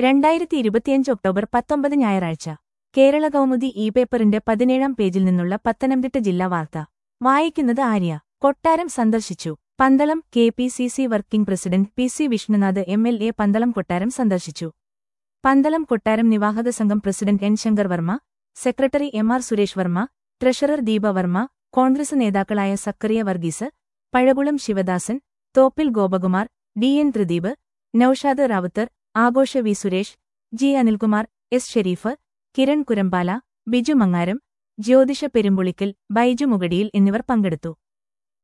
രണ്ടായിരത്തി ഇരുപത്തിയഞ്ച് ഒക്ടോബർ പത്തൊമ്പത് ഞായറാഴ്ച കേരള കൗമുദി ഇ പേപ്പറിന്റെ പതിനേഴാം പേജിൽ നിന്നുള്ള പത്തനംതിട്ട ജില്ലാ വാർത്ത വായിക്കുന്നത് ആര്യ കൊട്ടാരം സന്ദർശിച്ചു Pandalam K P C C working president P C Vishnunath M L A Pandalam കൊട്ടാരം സന്ദർശിച്ചു പന്തളം കൊട്ടാരം നിവാഹക സംഘം president N Shankar Varma secretary M R Suresh Varma treasurer Deepa Varma Congress നേതാക്കളായ സക്കറിയ വർഗീസ് പഴകുളം ശിവദാസൻ തോപ്പിൽ ഗോപകുമാർ ഡി എൻ ത്രിദീപ് നൌഷാദ് റാവുത്തർ ആഘോഷ V Suresh G Anilkumar S Sherif Kiran Kurampala Biju Mangaram Jyothish Perumpulickal Baiju മുഗടിയിൽ എന്നിവർ പങ്കെടുത്തു